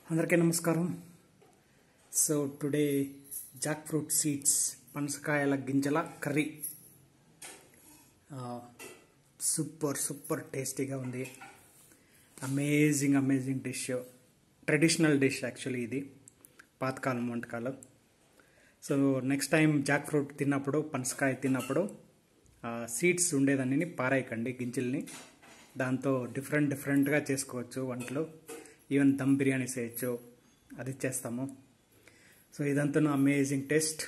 అందరికీ నమస్కారం so today jackfruit seeds పనసకాయల గింజల కర్రీ సూపర్ సూపర్ టేస్టీగా ఉంది amazing amazing dish traditional dish actually ఇది పాతకాలం వంటకాలు so next time jackfruit తిన్నప్పుడు పనసకాయ తిన్నప్పుడు సీడ్స్ ఉండేదాన్ని పారాయకండి గింజల్ని దాంతో డిఫరెంట్ డిఫరెంట్గా చేసుకోవచ్చు వంటలు ఈవెన్ దమ్ బిర్యానీ చేయొచ్చు అది చేస్తాము సో ఇదంతా అమేజింగ్ టేస్ట్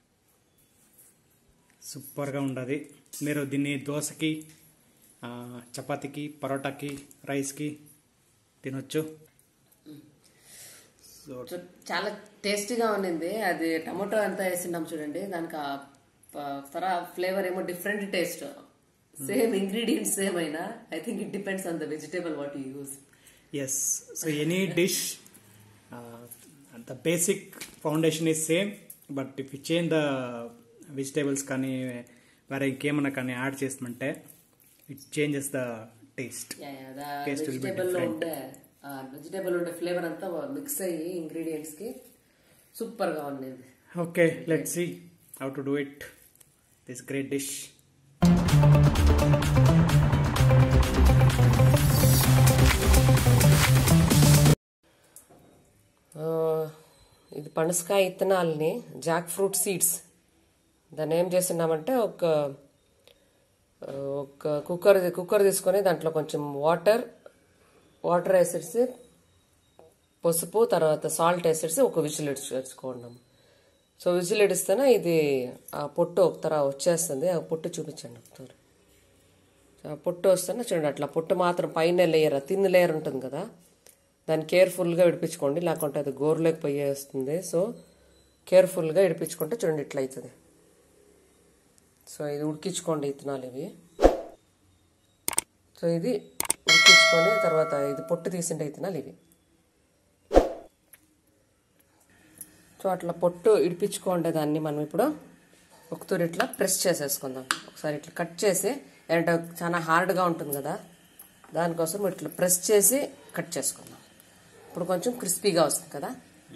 సూపర్గా ఉండదు మీరు దీన్ని దోశకి ఆ, చపాతీకి పరోటాకి రైస్కి తినొచ్చు సో చు- చాలా టేస్టీగా ఉండింది అది టమాటో అంతా వేసినాం చూడండి దానికి ఆ ప- తర ఫ్లేవర్ ఏమో different taste same ingredients same అయినా I think it depends on the vegetable what you use as so any dish the basic foundation is same but if you change the vegetables కానీ వేరే ఇంకేమన్నా కానీ add చేస్తామంటే it changes the taste Taste will be vegetable లో different. ఉండే vegetable ఉండే flavour అంతా mix అయ్యి ఇంగ్రీడియంట్స్ కి సూపర్ గా ఉండేది okay let see how to do it this great dish ఆ, ఇది పనసకాయ ఇత్తనాలని జాక్ ఫ్రూట్ సీడ్స్ దాన్ని ఏం చేస్తున్నామంటే ఒక ఆ, ఒక కుక్కర్ కుక్కర్ తీసుకొని దాంట్లో కొంచెం వాటర్ వాటర్ వేసేసి పసుపు తర్వాత సాల్ట్ వేసేసి ఒక విజిల్ ఇడ్చుకోండి సో విజిల్ ఇడిస్తేనే ఇది ఆ పొట్టు ఒక తర వచ్చేస్తుంది ఆ పొట్టు చూపించండి ఒకసారి ఆ పొట్టు వస్తేనే చూడండి అట్లా పొట్టు మాత్రం పైన లేయర్ తిన్ లేయర్ ఉంటుంది కదా దాన్ని కేర్ఫుల్గా విడిపించుకోండి లేకుంటే అది గోరులోకి పోయేస్తుంది సో కేర్ఫుల్గా విడిపించుకుంటే చూడండి ఇట్లా అవుతుంది సో ఇది ఉడికించుకోండి ఇత్తనాలు ఇవి సో ఇది ఉడికించుకొని తర్వాత ఇది పొట్టు తీసిండే ఇత్తనాలు ఇవి సో అట్లా పొట్టు ఇడిపించుకోండి దాన్ని మనం ఇప్పుడు ఒకతూరు ఇట్లా ప్రెస్ చేసేసుకుందాం ఒకసారి ఇట్లా కట్ చేసి అంటే చాలా హార్డ్గా ఉంటుంది కదా దానికోసం ఇట్లా ప్రెస్ చేసి కట్ చేసుకుందాం ఇప్పుడు కొంచెం క్రిస్పీగా వస్తుంది కదా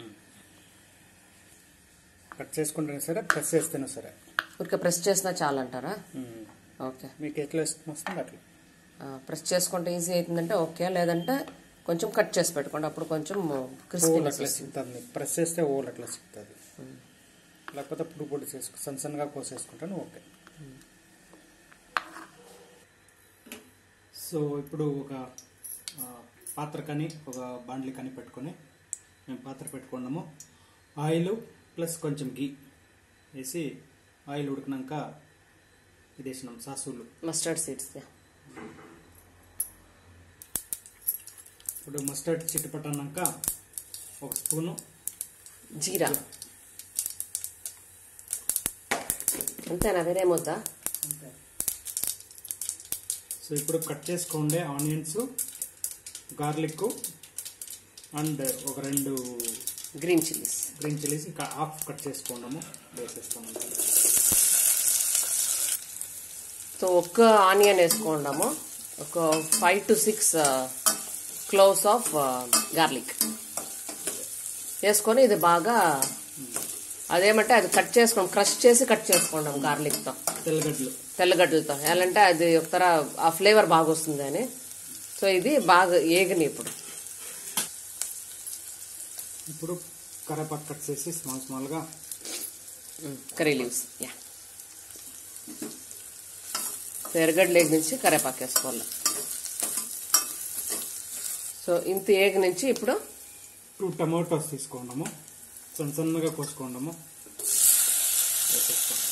కట్ చేసుకుంటేనే సరే ప్రెస్ చేస్తేనే సరే ఊరికే ప్రెస్ చేసినా చాలంటారా ఓకే మీకు ఎట్లా ఇష్టం వస్తుంది అట్లా ప్రెస్ చేసుకుంటే ఈజీ అవుతుందంటే ఓకే లేదంటే కొంచెం కట్ చేసి పెట్టుకోండి అప్పుడు కొంచెం ఓల్ క్రిస్పీనెస్ అట్లా సిగుతుంది ప్రెస్ చేస్తే ఓల్ అట్లా సిగుతుంది లేకపోతే పొడి పొడి చేసుకు సన్న సన్నగా కోసేసుకుంటాను ఓకే సో ఇప్పుడు ఒక ఆ, పాత్ర కానీ ఒక బాండ్లీ కానీ పెట్టుకొని మేము పాత్ర పెట్టుకున్నాము ఆయిల్ ప్లస్ కొంచెం గీ వేసి ఆయిల్ ఉడికినాక ఇది వేసినాం సాసులు మస్టర్డ్ సీడ్స్ ఇప్పుడు మస్టర్డ్ చిట్టుపట్టన్నాక ఒక స్పూను జీరా అంతేనా వేరేమొద్దా సో ఇప్పుడు కట్ చేసుకోండి ఆనియన్స్ గార్లిక్ అండ్ ఒక రెండు గ్రీన్ చిల్లీస్ గ్రీన్ చిల్లీస్ ఇంకా హాఫ్ కట్ చేసుకున్నాము వేసేస్తాము సో ఒక్క ఆనియన్ వేసుకుందాము ఒక five to six cloves of garlic వేసుకొని ఇది బాగా అదేమంటే అది కట్ చేసుకున్నాం క్రష్ చేసి కట్ చేసుకున్నాం గార్లిక్తో తెల్లగడ్డలు తెల్లగడ్డలతో ఎలాంటే అది ఒకతర ఆ ఫ్లేవర్ బాగా వస్తుంది అని సో ఇది బాగా ఏగని ఇప్పుడు ఇప్పుడు కరేపాకు కట్ చేసి స్మాల్ స్మాల్గా కర్రీ లీవ్స్ యా సో ఎర్రగడ్డలు ఏగి నుంచి కరేపాకు వేసుకోవాలి సో ఇంత ఏగి నుంచి ఇప్పుడు టూ టమాటోస్ తీసుకున్నాము సన్న సన్నగా కోసుకున్నాము వేసేస్తాం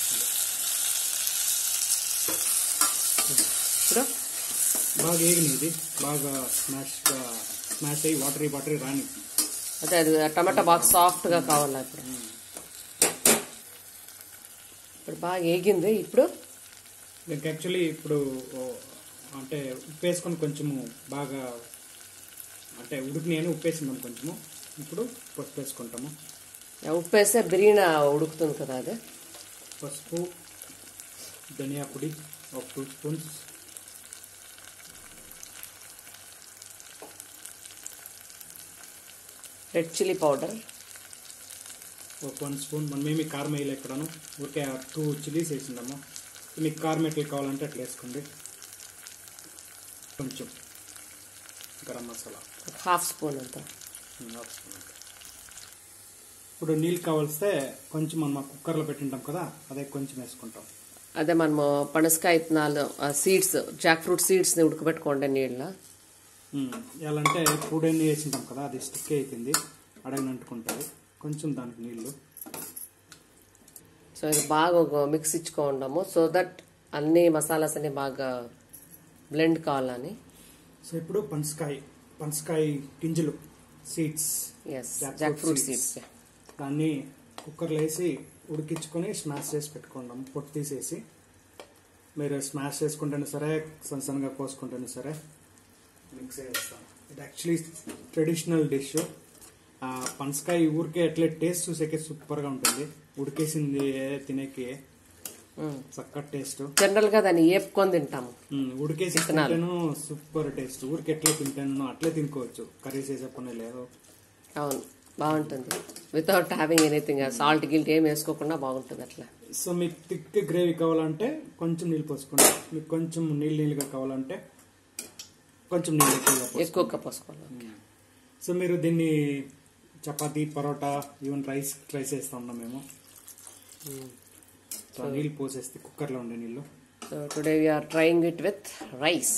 ఇప్పుడు బాగా ఏగినాయి ఇది బాగా స్మాష్గా స్మాష్ అయ్యి వాటరీ వాటరీ రాని అదే అది టమాటా బాగా సాఫ్ట్గా కావాలా ఇప్పుడు ఇప్పుడు బాగా ఏగింది ఇప్పుడు దీనికి యాక్చువల్లీ ఇప్పుడు ఓ, అంటే ఉప్పు వేసుకొని కొంచెము బాగా అంటే ఉడికినాయి అని ఉప్పు వేసిందాం కొంచెము ఇప్పుడు పసుపు వేసుకుంటాము ఉప్పు వేస్తే బిర్యానీ ఉడుకుతుంది కదా అది పసుపు ధనియా పొడి ఒక two spoons red chilli powder ఒక వన్ స్పూన్ మనమేమి కారం వేయలే ఇక్కడను ఊరికే టూ చిల్లీస్ వేసిండము మీకు కారం ఎట్లా కావాలంటే అట్లా వేసుకోండి కొంచెం గరం మసాలా ఒక హాఫ్ స్పూన్ అంతా ఉమ్, హాఫ్ స్పూన్ అంతే. ఇప్పుడు నీళ్ళు కావాల్స్తే కొంచెం మనం కుక్కర్లో పెట్టింటాం కదా అదే కొంచెం వేసుకుంటాం అదే మనము పనసకాయ ఇత్తనాలు సీడ్స్ జాక్ ఫ్రూట్ సీడ్స్ని ఉడకబెట్టుకోండి నీళ్ళ ఉమ్, ఎలా అంటే పూడన్నీ వేసింటాం కదా అది స్టిక్ అయిపోయింది అడగని అంటుకుంటుంది కొంచెం దానికి నీళ్ళు సో ఇది బాగా ఒక మిక్స్ ఇచ్చుకోండము సో దట్ అన్ని మసాలాస్ అన్ని బాగా బ్లెండ్ కావాలని సో ఇప్పుడు పనసకాయ పనసకాయ గింజలు seeds yes Jackfruit jackfruit seeds. Seeds దాన్ని కుక్కర్లో వేసి ఉడికించుకొని స్మాష్ చేసి పెట్టుకుంటాం పొట్టు తీసేసి మీరు స్మాష్ చేసుకుంటేనే సరే సన్న సన్నగా కోసుకుంటేనే సరే మిక్స్ చేస్తాం ఇది యాక్చువల్లీ ట్రెడిషనల్ డిష్ పనసకాయ ఊరికే ఎట్లా టేస్ట్ చూసేకే సూపర్గా ఉంటుంది ఉడికేసింది తినేకి చక్కటి టేస్ట్ జనరల్ గా దాన్ని ఏపుకొని తింటాము ఉడికేసి విత్తనాలు. తింటేను సూపర్ టేస్ట్ ఊరికి ఎట్లా తింటాను అట్లే తినుకోవచ్చు కర్రీ చేసే పని లేదు అవును బాగుంటుంది without having anything salt guilt ఏం వేసుకోకుండా బాగుంటుంది అట్లా సో మీకు థిక్ గ్రేవీ కావాలంటే కొంచెం నీళ్ళు పోసుకోండి మీకు కొంచెం నీళ్ళు నీళ్ళుగా కావాలంటే కొంచెం నీళ్ళు ఎక్కువగా పోసుకోండి ఎక్కువగా పోసుకోవాలి సో మీరు దీన్ని chapati parota even rice try చేస్తా ఉన్నాం మేము సో నీళ్ళు పోసేస్తే కుక్కర్లో ఉండే నీళ్ళు so today we are trying it with rice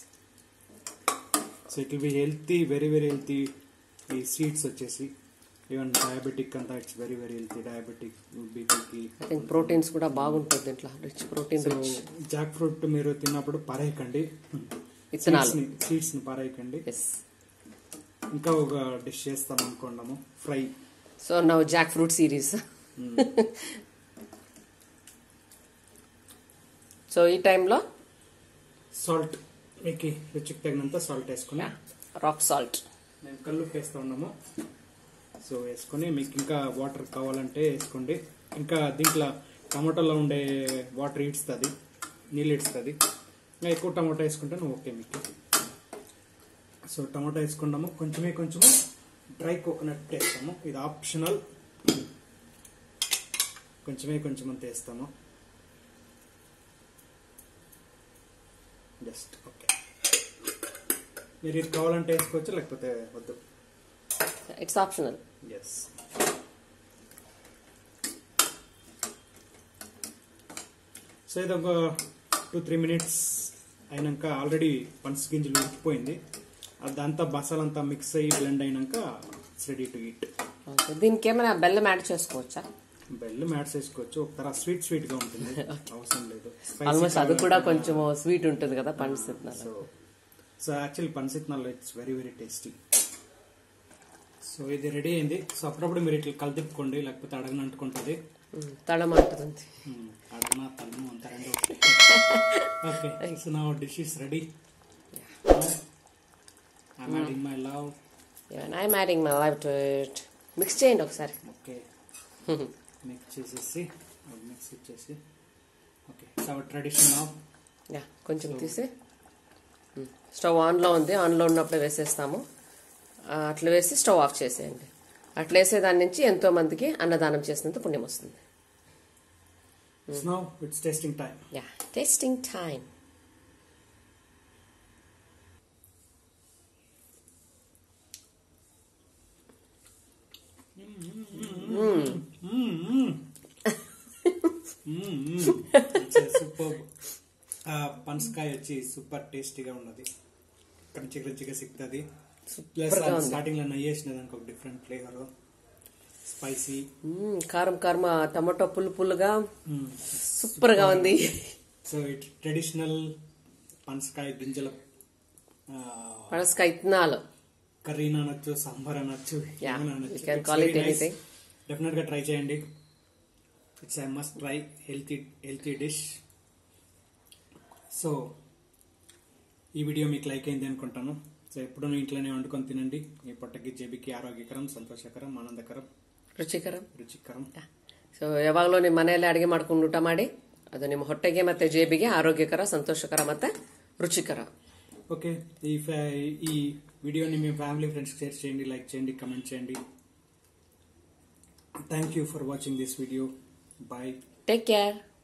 so it will be healthy very very healthy ఈ సీడ్స్ వచ్చేసి ఈవెన్ డయాబెటిక్ అంతా it's very very healthy diabetic బీపీకి ఐ థింక్ ప్రోటీన్స్ కూడా బాగుంటుంది దీంట్లో రిచ్ ప్రోటీన్ జాక్ ఫ్రూట్ మీరు తిన్నప్పుడు పారేయకండి విత్తనాలు సీడ్స్ ని పారేయకండి ఎస్ ఇంకా ఒక డిష్ చేస్తాం అనుకున్నాము fry so now jackfruit series so ఈ టైంలో సాల్ట్ మీకు రుచికి తగినంత సాల్ట్ వేసుకుని రాక్ సాల్ట్ మేము కల్లు వేస్తూ ఉన్నాము సో వేసుకొని మీకు ఇంకా వాటర్ కావాలంటే వేసుకోండి ఇంకా దీంట్లో టమాటోలో ఉండే వాటర్ ఇడుస్తుంది నీళ్ళు ఇడుస్తుంది ఇంకా ఎక్కువ టమాటా వేసుకుంటే ఓకే మీకు సో టమాటా వేసుకున్నాము కొంచెమే కొంచెము డ్రై కోకోనట్ వేస్తాము ఇది ఆప్షనల్ కొంచెమే కొంచెం అంత వేస్తాము జస్ట్ ఓకే మీరు ఇది కావాలంటే వేసుకోవచ్చు లేకపోతే వద్దు ఇట్స్ ఆప్షనల్ ఎస్ సో ఇది ఒక టూ త్రీ మినిట్స్ అయినాక ఆల్రెడీ పనస గింజలు ఉడికిపోయింది అదంతా బసాలంతా మిక్స్ అయ్యి బ్లెండ్ అయినాక it's ready to eat okay దీనికి ఏమైనా బెల్లం యాడ్ చేసుకోవచ్చా బెల్లం యాడ్ చేసుకోవచ్చు ఒక తర స్వీట్ స్వీట్ గా ఉంటుంది అవసరం లేదు Spicy ఆల్మోస్ట్ అది కూడా కావాలంటే- కొంచెం స్వీట్ ఉంటుంది కదా పండుతున్నారు సో సో యాక్చువల్లీ పనసిత్నాలు it's very very tasty so ఇది రెడీ అయింది సో అప్పుడప్పుడు మీరు ఇట్లా కలిదిప్పుకోండి లేకపోతే అడగని అంటుకుంటుంది తడం అంటుంది అడగన తలను అంత రెండు ఓకే సో నా dish is ready I'm adding my love I marrying my life to it mix చేయండి ఒకసారి ఓకే మిక్స్ చేసేసి మిక్స్ ఇచ్చేసి okay so our tradition of yeah కొంచెం తీసి స్టవ్ ఆన్లో ఉంది ఆన్లో ఉన్నప్పుడే వేసేస్తాము ఆ, అట్లా వేసి స్టవ్ ఆఫ్ చేసేయండి అట్లా వేసే దాని నుంచి ఎంతో మందికి అన్నదానం చేసినంత పుణ్యం వస్తుంది now it's tasting time yeah tasting time super పనసకాయ వచ్చి సూపర్ టేస్టీగా ఉన్నది క్రంచి క్రంచిగా సిక్తుంది ప్లస్ Super గా ఉంది. స్టార్టింగ్ లో నెయ్యి వేసిన దానికి ఒక డిఫరెంట్ ఫ్లేవర్ స్పైసీ కారం కారం ఆ టమాటో పుల్లు పుల్లుగా సూపర్గా ఉంది సో ఇట్ ట్రెడిషనల్ పనసకాయ గింజల పనసకాయ ఇత్తనాలు కర్రీ అనొచ్చు సాంబార్ అనొచ్చు Yeah, you can call it anything. Definite గా ట్రై చేయండి it's I must try healthy healthy dish so ఈ వీడియో మీకు లైక్ అయింది అనుకుంటాను సో ఎప్పుడు ఇంట్లోనే వండుకొని తినండి మీ పొట్టకి జేబికి ಆರೋಗ್ಯಕರಂ ಸಂತೋಷಕರಂ ಆನಂದಕರಂ ರುಚಿಕರ ರುಚಿಕರಂ ಸೊ ಯಾವಾಗಲೂ ನಿಮ್ಮ ಮನೆಯಲ್ಲೇ ಅಡಿಗೆ ಮಾಡ್ಕೊಂಡು ಊಟ ಮಾಡಿ ಅದು ನಿಮ್ಮ ಹೊಟ್ಟೆಗೆ ಮತ್ತೆ ಜೇಬಿಗೆ ಆರೋಗ್ಯಕರ ಸಂತೋಷಕರ ಮತ್ತೆ ರುಚಿಕರ ఓకే ఈ ఫ్యా- ఈ వీడియోని మీ ఫ్యామిలీ ఫ్రెండ్స్ షేర్ చేయండి లైక్ చేయండి కమెంట్ చేయండి thank you for watching this video bye take care